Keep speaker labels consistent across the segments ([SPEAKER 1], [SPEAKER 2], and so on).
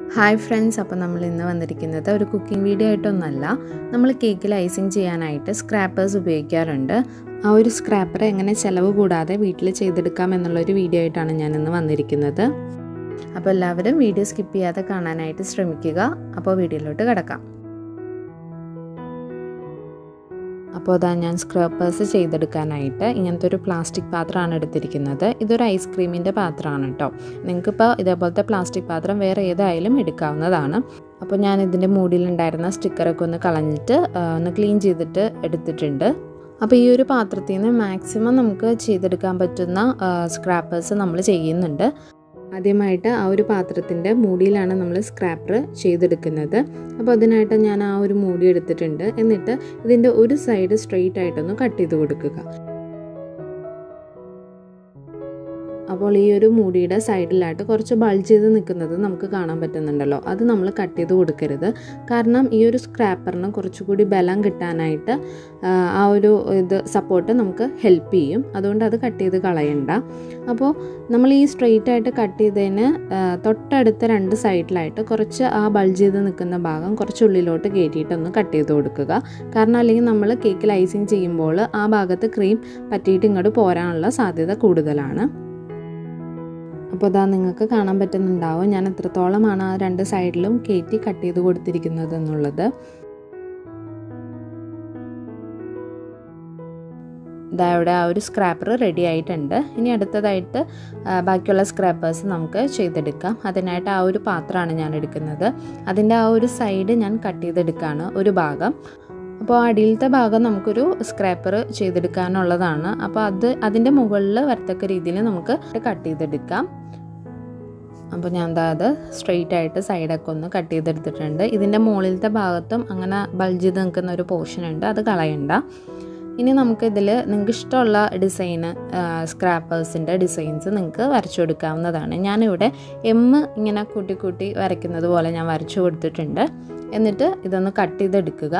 [SPEAKER 1] hi friends അപ്പോൾ നമ്മൾ ഇന്ന് വന്നിരിക്കുന്നത് ഒരു കുക്കിംഗ് വീഡിയോ ആയിട്ടൊന്നല്ല നമ്മൾ കേക്കിൽ ഐസിങ് ചെയ്യാനായിട്ട് സ്ക്രാപ്പേഴ്സ് ഉപയോഗിക്കാറുണ്ട് ആ ഒരു സ്ക്രാപ്പർ എങ്ങനെ ചിലവ് കൂടാതെ വീട്ടിൽ ചെയ്തെടുക്കാം എന്നുള്ളൊരു വീഡിയോ ആയിട്ടാണ് ഞാൻ ഇന്ന് വന്നിരിക്കുന്നത് അപ്പോൾ എല്ലാവരും വീഡിയോ സ്കിപ്പ് ചെയ്യാതെ കാണാനായിട്ട് ശ്രമിക്കുക അപ്പോൾ വീഡിയോയിലോട്ട് കിടക്കാം അപ്പോൾ അതാ ഞാൻ സ്ക്രാപ്പേഴ്സ് ചെയ്തെടുക്കാനായിട്ട് ഇങ്ങനത്തെ ഒരു പ്ലാസ്റ്റിക് പാത്രമാണ് എടുത്തിരിക്കുന്നത് ഇതൊരു ഐസ്ക്രീമിൻ്റെ പാത്രമാണ് കേട്ടോ നിങ്ങൾക്കിപ്പോൾ ഇതേപോലത്തെ പ്ലാസ്റ്റിക് പാത്രം വേറെ ഏതായാലും എടുക്കാവുന്നതാണ് അപ്പോൾ ഞാൻ ഇതിൻ്റെ മൂടിയിലുണ്ടായിരുന്ന സ്റ്റിക്കറൊക്കെ ഒന്ന് കളഞ്ഞിട്ട് ഒന്ന് ക്ലീൻ ചെയ്തിട്ട് എടുത്തിട്ടുണ്ട് അപ്പോൾ ഈ ഒരു പാത്രത്തിൽ നിന്ന് മാക്സിമം നമുക്ക് ചെയ്തെടുക്കാൻ പറ്റുന്ന സ്ക്രാപ്പേഴ്സ് നമ്മൾ ചെയ്യുന്നുണ്ട് ആദ്യമായിട്ട് ആ ഒരു പാത്രത്തിൻ്റെ മൂടിയിലാണ് നമ്മൾ സ്ക്രാപ്പർ ചെയ്തെടുക്കുന്നത് അപ്പോൾ അതിനായിട്ട് ഞാൻ ആ ഒരു മൂടി എടുത്തിട്ടുണ്ട് എന്നിട്ട് ഇതിൻ്റെ ഒരു സൈഡ് സ്ട്രെയിറ്റ് ആയിട്ടൊന്ന് കട്ട് ചെയ്ത് കൊടുക്കുക അപ്പോൾ ഈ ഒരു മൂടിയുടെ സൈഡിലായിട്ട് കുറച്ച് ബൾജ് ചെയ്ത് നിൽക്കുന്നത് നമുക്ക് കാണാൻ പറ്റുന്നുണ്ടല്ലോ അത് നമ്മൾ കട്ട് ചെയ്ത് കൊടുക്കരുത് കാരണം ഈ ഒരു സ്ക്രാപ്പറിന് കുറച്ചുകൂടി ബലം കിട്ടാനായിട്ട് ആ ഒരു ഇത് സപ്പോർട്ട് നമുക്ക് ഹെൽപ്പ് ചെയ്യും അതുകൊണ്ട് അത് കട്ട് ചെയ്ത് കളയണ്ട അപ്പോൾ നമ്മൾ ഈ സ്ട്രെയിറ്റ് ആയിട്ട് കട്ട് ചെയ്തതിന് തൊട്ടടുത്ത രണ്ട് സൈഡിലായിട്ട് കുറച്ച് ആ ബൾജ് ചെയ്ത് നിൽക്കുന്ന ഭാഗം കുറച്ച് ഉള്ളിലോട്ട് കയറ്റിയിട്ടൊന്ന് കട്ട് ചെയ്ത് കൊടുക്കുക കാരണം അല്ലെങ്കിൽ നമ്മൾ കേക്കിൽ ഐസിങ് ചെയ്യുമ്പോൾ ആ ഭാഗത്ത് ക്രീം പറ്റിയിട്ട് ഇങ്ങോട്ട് പോരാനുള്ള സാധ്യത കൂടുതലാണ് അപ്പോൾ ഇതാ നിങ്ങൾക്ക് കാണാൻ പറ്റുന്നുണ്ടാവും ഞാൻ എത്രത്തോളമാണ് ആ രണ്ട് സൈഡിലും കയറ്റി കട്ട് ചെയ്ത് കൊടുത്തിരിക്കുന്നത് എന്നുള്ളത് ഇതാ ഇവിടെ ആ ഒരു സ്ക്രാപ്പർ റെഡി ആയിട്ടുണ്ട് ഇനി അടുത്തതായിട്ട് ബാക്കിയുള്ള സ്ക്രാപ്പേഴ്സ് നമുക്ക് ചെയ്തെടുക്കാം അതിനായിട്ട് ആ ഒരു പാത്രമാണ് ഞാൻ എടുക്കുന്നത് അതിൻ്റെ ആ ഒരു സൈഡ് ഞാൻ കട്ട് ചെയ്തെടുക്കുകയാണ് ഒരു ഭാഗം അപ്പോൾ അടിയിലത്തെ ഭാഗം നമുക്കൊരു സ്ക്രാപ്പർ ചെയ്തെടുക്കാനുള്ളതാണ് അപ്പോൾ അത് അതിൻ്റെ മുകളിൽ വരത്തക്ക രീതിയിൽ നമുക്ക് കട്ട് ചെയ്തെടുക്കാം അപ്പോൾ ഞാൻ എന്താ അത് സ്ട്രെയിറ്റ് ആയിട്ട് സൈഡൊക്കെ ഒന്ന് കട്ട് ചെയ്തെടുത്തിട്ടുണ്ട് ഇതിൻ്റെ മുകളിലത്തെ ഭാഗത്തും അങ്ങനെ ബൾജ് ചെയ്ത് നിൽക്കുന്ന ഒരു പോർഷൻ ഉണ്ട് അത് കളയണ്ട ഇനി നമുക്കിതിൽ നിങ്ങൾക്ക് ഇഷ്ടമുള്ള ഡിസൈന് സ്ക്രാപ്പേഴ്സിൻ്റെ ഡിസൈൻസ് നിങ്ങൾക്ക് വരച്ചു കൊടുക്കാവുന്നതാണ് ഞാനിവിടെ എം ഇങ്ങനെ കൂട്ടി കൂട്ടി വരയ്ക്കുന്നത് പോലെ ഞാൻ വരച്ചു കൊടുത്തിട്ടുണ്ട് എന്നിട്ട് ഇതൊന്ന് കട്ട് ചെയ്തെടുക്കുക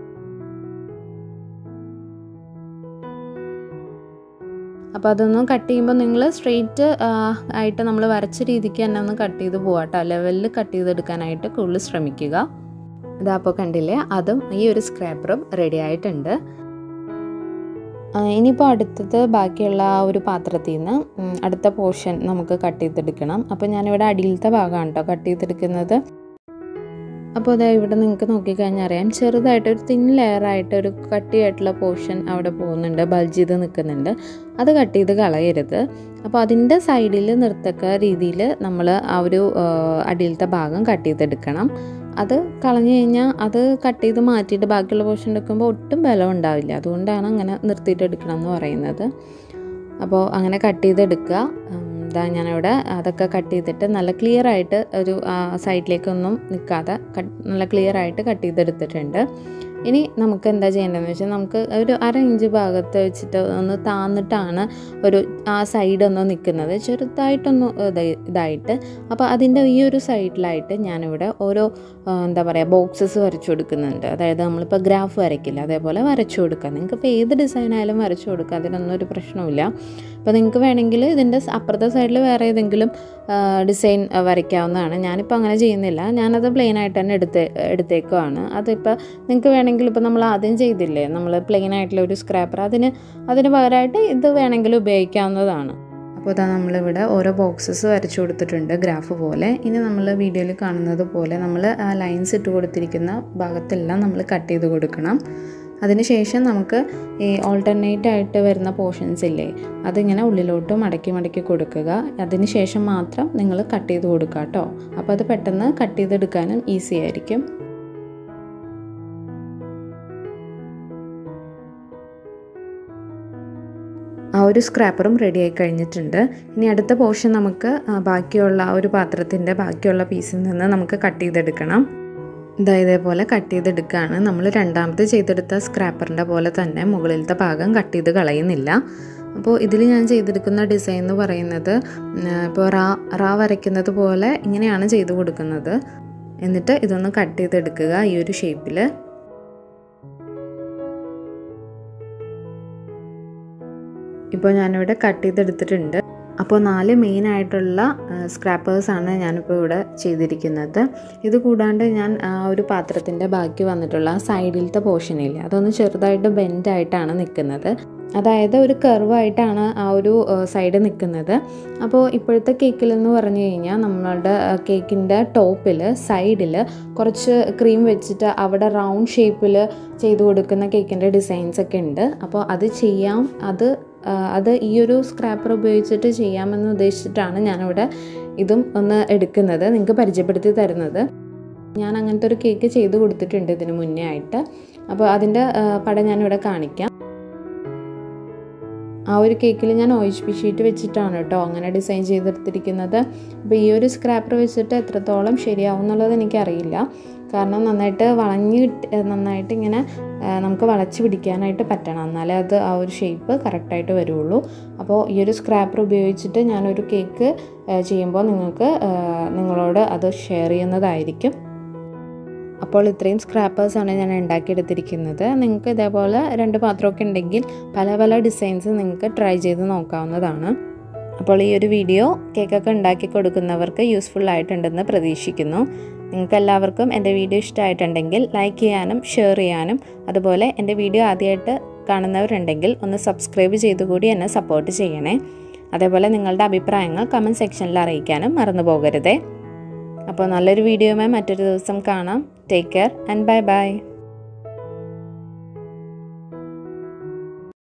[SPEAKER 1] അപ്പോൾ അതൊന്ന് കട്ട് ചെയ്യുമ്പോൾ നിങ്ങൾ സ്ട്രെയിറ്റ് ആയിട്ട് നമ്മൾ വരച്ച രീതിക്ക് തന്നെ ഒന്ന് കട്ട് ചെയ്ത് പോകാട്ടോ ലെവലിൽ കട്ട് ചെയ്തെടുക്കാനായിട്ട് കൂടുതൽ ശ്രമിക്കുക ഇതാ അപ്പോൾ കണ്ടില്ലേ അതും ഈ ഒരു സ്ക്രാപ്പറും റെഡി ആയിട്ടുണ്ട് ഇനിയിപ്പോൾ അടുത്തത് ബാക്കിയുള്ള ആ ഒരു പാത്രത്തിൽ നിന്ന് അടുത്ത പോർഷൻ നമുക്ക് കട്ട് ചെയ്തെടുക്കണം അപ്പോൾ ഞാനിവിടെ അടിയിലത്തെ ഭാഗമാണ് കേട്ടോ കട്ട് ചെയ്തെടുക്കുന്നത് അപ്പോൾ അതാ ഇവിടെ നിങ്ങൾക്ക് നോക്കിക്കഴിഞ്ഞാൽ അറിയാം ചെറുതായിട്ട് ഒരു തിൻ ലെയറായിട്ട് ഒരു കട്ടിയായിട്ടുള്ള പോർഷൻ അവിടെ പോകുന്നുണ്ട് ബൾജ് ചെയ്ത് നിൽക്കുന്നുണ്ട് അത് കട്ട് ചെയ്ത് കളയരുത് അപ്പോൾ അതിൻ്റെ സൈഡിൽ നിർത്തക്ക രീതിയിൽ നമ്മൾ ആ ഒരു അടിയിലത്തെ ഭാഗം കട്ട് ചെയ്തെടുക്കണം അത് കളഞ്ഞു കഴിഞ്ഞാൽ അത് കട്ട് ചെയ്ത് മാറ്റിയിട്ട് ബാക്കിയുള്ള പോർഷൻ എടുക്കുമ്പോൾ ഒട്ടും ബലം ഉണ്ടാവില്ല അതുകൊണ്ടാണ് അങ്ങനെ നിർത്തിയിട്ട് എടുക്കണം എന്ന് പറയുന്നത് അപ്പോൾ അങ്ങനെ കട്ട് ചെയ്തെടുക്കുക ഇതാ ഞാനിവിടെ അതൊക്കെ കട്ട് ചെയ്തിട്ട് നല്ല ക്ലിയർ ആയിട്ട് ഒരു സൈഡിലേക്കൊന്നും നിൽക്കാതെ നല്ല ക്ലിയർ ആയിട്ട് കട്ട് ചെയ്തെടുത്തിട്ടുണ്ട് ഇനി നമുക്ക് എന്താ ചെയ്യേണ്ടതെന്ന് വെച്ചാൽ നമുക്ക് ഒരു അര ഇഞ്ച് ഭാഗത്ത് വെച്ചിട്ട് ഒന്ന് താന്നിട്ടാണ് ഒരു ആ സൈഡ് ഒന്ന് നിൽക്കുന്നത് ചെറുതായിട്ടൊന്ന് ഇതായിട്ട് അപ്പോൾ അതിൻ്റെ ഈ ഒരു സൈഡിലായിട്ട് ഞാനിവിടെ ഓരോ എന്താ പറയുക ബോക്സസ് വരച്ചു കൊടുക്കുന്നുണ്ട് അതായത് നമ്മളിപ്പോൾ ഗ്രാഫ് വരയ്ക്കില്ല അതേപോലെ വരച്ചു കൊടുക്കുക നിങ്ങൾക്ക് ഇപ്പോൾ ഏത് ഡിസൈൻ ആയാലും വരച്ചു കൊടുക്കുക അതിനൊന്നും ഒരു പ്രശ്നമില്ല അപ്പോൾ നിങ്ങൾക്ക് വേണമെങ്കിൽ ഇതിൻ്റെ അപ്പുറത്തെ സൈഡിൽ വേറെ ഏതെങ്കിലും ഡിസൈൻ വരയ്ക്കാവുന്നതാണ് ഞാനിപ്പോൾ അങ്ങനെ ചെയ്യുന്നില്ല ഞാനത് പ്ലെയിൻ ആയിട്ട് തന്നെ എടുത്ത് എടുത്തേക്കുവാണ് അതിപ്പോൾ നിങ്ങൾക്ക് വേണമെങ്കിൽ ഇപ്പോൾ നമ്മൾ ആദ്യം ചെയ്തില്ലേ നമ്മൾ പ്ലെയിൻ ആയിട്ടുള്ള ഒരു സ്ക്രാപ്പർ അതിന് അതിന് പകരമായിട്ട് ഇത് വേണമെങ്കിൽ ഉപയോഗിക്കാവുന്നതാണ് അപ്പോൾ ഇതാ നമ്മളിവിടെ ഓരോ ബോക്സസ് വരച്ചു കൊടുത്തിട്ടുണ്ട് ഗ്രാഫ് പോലെ ഇനി നമ്മൾ വീഡിയോയിൽ കാണുന്നത് പോലെ നമ്മൾ ആ ലൈൻസ് ഇട്ട് കൊടുത്തിരിക്കുന്ന ഭാഗത്തെല്ലാം നമ്മൾ കട്ട് ചെയ്ത് കൊടുക്കണം അതിനുശേഷം നമുക്ക് ഈ ഓൾട്ടർനേറ്റ് ആയിട്ട് വരുന്ന പോർഷൻസ് ഇല്ലേ അതിങ്ങനെ ഉള്ളിലോട്ട് മടക്കി മടക്കി കൊടുക്കുക അതിന് ശേഷം മാത്രം നിങ്ങൾ കട്ട് ചെയ്ത് കൊടുക്കുക കേട്ടോ അപ്പോൾ അത് പെട്ടെന്ന് കട്ട് ചെയ്തെടുക്കാനും ഈസി ആയിരിക്കും ആ ഒരു സ്ക്രാപ്പറും റെഡി ആയി കഴിഞ്ഞിട്ടുണ്ട് ഇനി അടുത്ത പോർഷൻ നമുക്ക് ബാക്കിയുള്ള ആ ഒരു പാത്രത്തിൻ്റെ ബാക്കിയുള്ള പീസിൽ നിന്ന് നമുക്ക് കട്ട് ചെയ്തെടുക്കണം ഇതാ ഇതേപോലെ കട്ട് ചെയ്തെടുക്കുകയാണ് നമ്മൾ രണ്ടാമത് ചെയ്തെടുത്ത സ്ക്രാപ്പറിൻ്റെ പോലെ തന്നെ മുകളിലത്തെ ഭാഗം കട്ട് ചെയ്ത് കളയുന്നില്ല അപ്പോൾ ഇതിൽ ഞാൻ ചെയ്തെടുക്കുന്ന ഡിസൈൻ എന്ന് പറയുന്നത് ഇപ്പോൾ റാ റാ വരയ്ക്കുന്നത് പോലെ ഇങ്ങനെയാണ് ചെയ്ത് കൊടുക്കുന്നത് എന്നിട്ട് ഇതൊന്ന് കട്ട് ചെയ്തെടുക്കുക ഈ ഒരു ഷേപ്പിൽ ഇപ്പോൾ ഞാനിവിടെ കട്ട് ചെയ്തെടുത്തിട്ടുണ്ട് അപ്പോൾ നാല് മെയിൻ ആയിട്ടുള്ള സ്ക്രാപ്പേഴ്സാണ് ഞാനിപ്പോൾ ഇവിടെ ചെയ്തിരിക്കുന്നത് ഇത് കൂടാണ്ട് ഞാൻ ആ ഒരു പാത്രത്തിൻ്റെ ബാക്കി വന്നിട്ടുള്ള ആ സൈഡിലത്തെ പോർഷനില്ലേ അതൊന്ന് ചെറുതായിട്ട് ബെൻഡായിട്ടാണ് നിൽക്കുന്നത് അതായത് ഒരു കർവായിട്ടാണ് ആ ഒരു സൈഡ് നിൽക്കുന്നത് അപ്പോൾ ഇപ്പോഴത്തെ കേക്കിൽ എന്ന് പറഞ്ഞു കഴിഞ്ഞാൽ നമ്മളുടെ കേക്കിൻ്റെ ടോപ്പിൽ സൈഡിൽ കുറച്ച് ക്രീം വെച്ചിട്ട് അവിടെ റൗണ്ട് ഷേപ്പിൽ ചെയ്തു കൊടുക്കുന്ന കേക്കിൻ്റെ ഡിസൈൻസ് ഒക്കെ ഉണ്ട് അപ്പോൾ അത് ചെയ്യാം അത് അത് ഈ ഒരു സ്ക്രാപ്പർ ഉപയോഗിച്ചിട്ട് ചെയ്യാമെന്ന് ഉദ്ദേശിച്ചിട്ടാണ് ഞാനിവിടെ ഇതും ഒന്ന് എടുക്കുന്നത് നിങ്ങൾക്ക് പരിചയപ്പെടുത്തി തരുന്നത് ഞാൻ അങ്ങനത്തെ ഒരു കേക്ക് ചെയ്ത് കൊടുത്തിട്ടുണ്ട് ഇതിന് മുന്നേ ആയിട്ട് അപ്പോൾ അതിൻ്റെ പടം ഞാനിവിടെ കാണിക്കാം ആ ഒരു കേക്കിൽ ഞാൻ ഓയിച്ച് പി ഷീറ്റ് വെച്ചിട്ടാണ് കേട്ടോ അങ്ങനെ ഡിസൈൻ ചെയ്തെടുത്തിരിക്കുന്നത് അപ്പോൾ ഈ ഒരു സ്ക്രാപ്പർ വെച്ചിട്ട് എത്രത്തോളം ശരിയാവും എന്നുള്ളത് എനിക്കറിയില്ല കാരണം നന്നായിട്ട് വളഞ്ഞ് നന്നായിട്ട് ഇങ്ങനെ നമുക്ക് വളച്ച് പിടിക്കാനായിട്ട് പറ്റണം എന്നാലേ അത് ആ ഒരു ഷേപ്പ് കറക്റ്റായിട്ട് വരുള്ളൂ അപ്പോൾ ഈ ഒരു സ്ക്രാപ്പർ ഉപയോഗിച്ചിട്ട് ഞാനൊരു കേക്ക് ചെയ്യുമ്പോൾ നിങ്ങൾക്ക് നിങ്ങളോട് അത് ഷെയർ ചെയ്യുന്നതായിരിക്കും അപ്പോൾ ഇത്രയും സ്ക്രാപ്പേഴ്സാണ് ഞാൻ ഉണ്ടാക്കിയെടുത്തിരിക്കുന്നത് നിങ്ങൾക്ക് ഇതേപോലെ രണ്ട് പാത്രമൊക്കെ ഉണ്ടെങ്കിൽ പല പല ഡിസൈൻസ് നിങ്ങൾക്ക് ട്രൈ ചെയ്ത് നോക്കാവുന്നതാണ് അപ്പോൾ ഈ ഒരു വീഡിയോ കേക്കൊക്കെ ഉണ്ടാക്കി കൊടുക്കുന്നവർക്ക് യൂസ്ഫുൾ ആയിട്ടുണ്ടെന്ന് പ്രതീക്ഷിക്കുന്നു നിങ്ങൾക്ക് എല്ലാവർക്കും എൻ്റെ വീഡിയോ ഇഷ്ടമായിട്ടുണ്ടെങ്കിൽ ലൈക്ക് ചെയ്യാനും ഷെയർ ചെയ്യാനും അതുപോലെ എൻ്റെ വീഡിയോ ആദ്യമായിട്ട് കാണുന്നവരുണ്ടെങ്കിൽ ഒന്ന് സബ്സ്ക്രൈബ് ചെയ്തുകൂടി എന്നെ സപ്പോർട്ട് ചെയ്യണേ അതേപോലെ നിങ്ങളുടെ അഭിപ്രായങ്ങൾ കമൻറ്റ് സെക്ഷനിൽ അറിയിക്കാനും മറന്നു പോകരുതേ അപ്പോൾ നല്ലൊരു വീഡിയോയുമായി മറ്റൊരു ദിവസം കാണാം take care and bye by